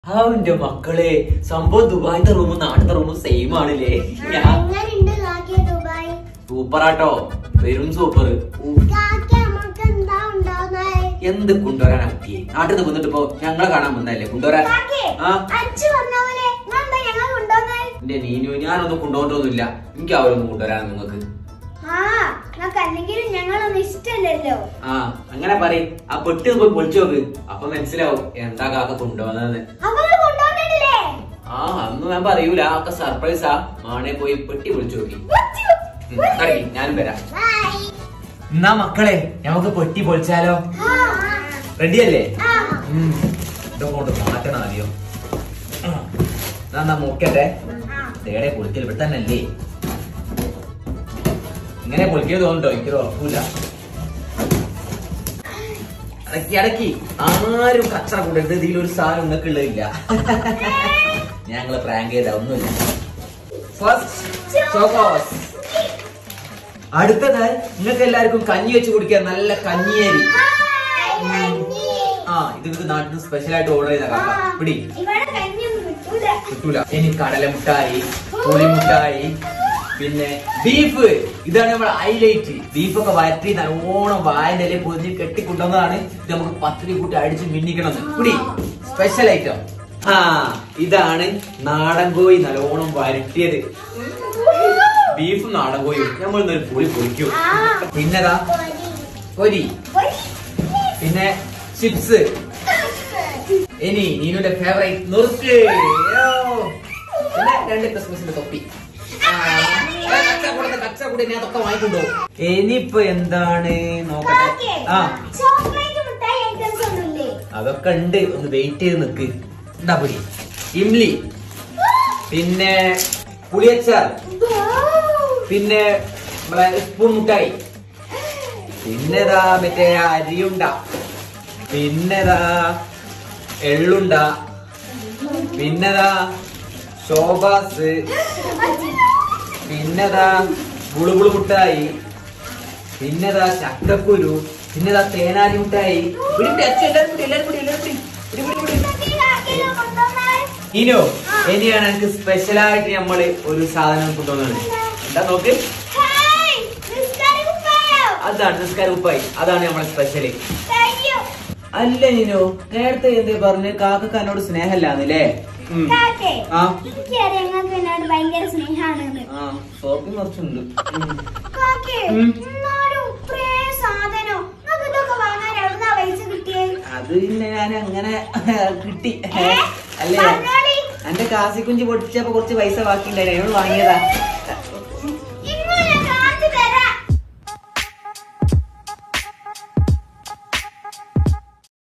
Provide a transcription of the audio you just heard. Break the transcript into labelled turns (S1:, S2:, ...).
S1: അവന്റെ മക്കളെ സംഭവം ദുബായിത്തെ റൂമും നാട്ടിലത്തെ റൂമും സെയിം ആണില്ലേ ഞാൻ
S2: എങ്ങനെയുണ്ട് കാക്കിയ ദുബായ്
S1: സൂപ്പറാട്ടോ വെറും സൂപ്പർ
S2: കാക്കി നമുക്ക് എന്താ ഉണ്ടാവുന്നത്
S1: എന്ത് കൊണ്ടുവരാൻ പറ്റിയേ നാട്ടിൽ നിന്ന് വന്നിട്ട് ഇപ്പൊ ഞങ്ങളെ കാണാൻ വന്നല്ലേ കൊണ്ടുവരാൻ
S2: കാക്കി
S1: ആ
S2: അച്ഛൻ പറഞ്ഞ പോലെ എന്താ ഞങ്ങൾ കൊണ്ടുവന്നത്
S1: എന്റെ നീനു ഞാനൊന്നും കൊണ്ടുപോകൊന്നുമില്ല എനിക്ക് അവരൊന്നും കൊണ്ടുവരാൻ നിങ്ങൾക്ക്
S2: ആ നമുക്ക് അല്ലെങ്കിലും ഞങ്ങളൊന്നും ഇഷ്ടമല്ലല്ലോ
S1: ആ അങ്ങനെ പറയും ആ പെട്ടി ഒന്ന് പോയി പൊളിച്ചു നോക്ക് അപ്പൊ മനസ്സിലാവും എന്താ കാക്ക കൊണ്ടുവന്നതെന്ന്
S2: അപ്പൊ നിങ്ങൾ കൊണ്ടുവന്നിട്ടില്ലേ
S1: ആ അന്ന് ഞാൻ പറയൂല ഒക്കെ സർപ്രൈസാ മാണെ പോയി പെട്ടി പൊളിച്ചു നോക്കി ഉം, കളിക്ക്, ഞാനും വരാം
S2: ബൈ
S1: എന്നാ മക്കളെ നമുക്ക് പെട്ടി പൊളിച്ചാലോ റെഡിയല്ലേ
S2: ആ
S1: ഇതങ്ങോട്ട് മാറ്റണം ആദ്യം ആ, എന്നാ എന്നാ മുക്കട്ടെ
S2: ആ
S1: തേടെ പൊളിക്കൽ ഇവിടെ തന്നെ അല്ലേ ഇങ്ങനെ പൊളിക്കൽ തോന്നുന്നുണ്ടോ എനിക്കൊരു ഉറപ്പില്ല അടക്കി അടക്കി ആരും കച്ചറ കൂടരുത് ഇതിലൊരു സാധനം നിങ്ങൾക്ക് ഉള്ളതില്ല ഞങ്ങള് പ്രാങ്ക് ചെയ്ത ഒന്നുമില്ല ഫസ്റ്റ് ചോക്കോസ് അടുത്തത് നിങ്ങൾക്ക് എല്ലാവർക്കും കഞ്ഞി വെച്ച് കുടിക്കാൻ നല്ല കഞ്ഞിയേരി
S2: ഹായ്, കഞ്ഞി.
S1: ആ ഇത് നിങ്ങൾക്ക് നാട്ടിൽ നിന്ന് സ്പെഷ്യൽ ആയിട്ട് ഓർഡർ ചെയ്ത കാക്ക
S2: ആ,
S1: പിടി
S2: ഇവിടെ കഞ്ഞിയൊന്നും കിട്ടൂല
S1: കിട്ടൂല ഇനി കടലമുട്ടായി പുളിമുട്ടായി പിന്നെ ബീഫ് ഇതാണ് നമ്മുടെ ഹൈലൈറ്റ് ബീഫൊക്കെ വരട്ടി നല്ലോണം വായന്റെ ഇലയിൽ പൊതിഞ്ഞ് കെട്ടിക്കൊണ്ടുവന്നതാണ് ഇത് നമുക്ക് പത്തിരി കൂട്ടി അടിച്ച് മിന്നിക്കണം പിടി സ്പെഷ്യൽ ഐറ്റം ആ ഇതാണ് നാടൻ കോഴി നല്ലോണം വരട്ടിയത് ബീഫും നാടൻ കോഴിയും നമ്മൾ ഇന്നൊരു പുളി പൊളിക്കും
S2: ആ.
S1: പിന്നെതാ
S2: പൊരി.
S1: പൊരി
S2: പൊരി.
S1: പിന്നെ ചിപ്സ് ഇനി നീനുന്റെ ഫേവറേറ്റ് നുറുക്ക് യോ. പിന്നെ രണ്ട് ക്രിസ്മസിന്റെ തൊപ്പി ആ, കച്ചവടത്തെ കച്ചവടം ഞാൻ അതൊക്കെ വാങ്ങിക്കൊണ്ടു ഇനിയിപ്പൊ എന്താണ് നോക്കട്ടെ
S2: കാക്കി,
S1: ആ
S2: ചോക്ലേറ്റ് മിഠായി ഐറ്റംസ് ഒന്നുമില്ലേ
S1: അതൊക്കെ ഉണ്ട് ഒന്ന് വെയിറ്റ് ചെയ്ത് നിക്ക് എന്താ പൊടി ഇംലി പിന്നെ പുളിയച്ചാർ പിന്നെ നമ്മളെ സ്പൂൺ മുട്ടായി പിന്നെതാ മറ്റേ അരിയുണ്ട പിന്നെതാ എള്ളുണ്ട പിന്നെതാ ശോഭാസ് പിന്നെതാ ബുളുബുളു മുട്ടായി പിന്നെതാ ചക്കക്കുരു പിന്നെതാ തേനാലി മുട്ടായി പിടി, പിടി, അച്ഛൻ എല്ലാവരും പിടി, എല്ലാവരും പിടി, എല്ലാവരും പിടി. പിടി, പിടി, പിടി.
S2: കാക്കി, കാക്കിനെ കൊണ്ടുവന്നാൽ.
S1: ഇനോ ഇനിയാണ് എനിക്ക് സ്പെഷ്യൽ ആയിട്ട് നമ്മള് ഒരു സാധനം കൊണ്ടുവന്നത് എന്താ നോക്ക്
S2: ഹായ്, നിസ്കാരം കുപ്പായം.
S1: അതാണ് നിസ്കാര ഉപ്പായി അതാണ് നമ്മളെ സ്പെഷ്യല്
S2: Thank you.
S1: അല്ല നിനോ നേരത്തെ എന്തേ പറഞ്ഞ് കാക്കക്ക് എന്നോട് സ്നേഹല്ലാന്നല്ലേ ഉം.
S2: കാക്കേ,
S1: ആ
S2: എനിക്കറിയാം നിങ്ങൾക്ക് എന്നോട് ഭയങ്കര സ്നേഹാണെന്ന്.
S1: ആ സോപ്പി കുറച്ചുണ്ട് ഉം.
S2: കാക്കേ,
S1: ഉം.
S2: എന്നാലും ഇത്രയും സാധനം നിങ്ങൾക്ക് ഇതൊക്കെ വാങ്ങാൻ എവിടുന്നാ പൈസ കിട്ടിയേ?
S1: അത് പിന്നെ ഞാൻ അങ്ങനെ കിട്ടി
S2: ഏ?
S1: അല്ലേ
S2: പറഞ്ഞോളി.
S1: എന്റെ കാസിക്കുഞ്ചി പൊട്ടിച്ചപ്പോ കുറച്ച് പൈസ ബാക്കി ഉണ്ടായിരുന്നു വാങ്ങിയതാ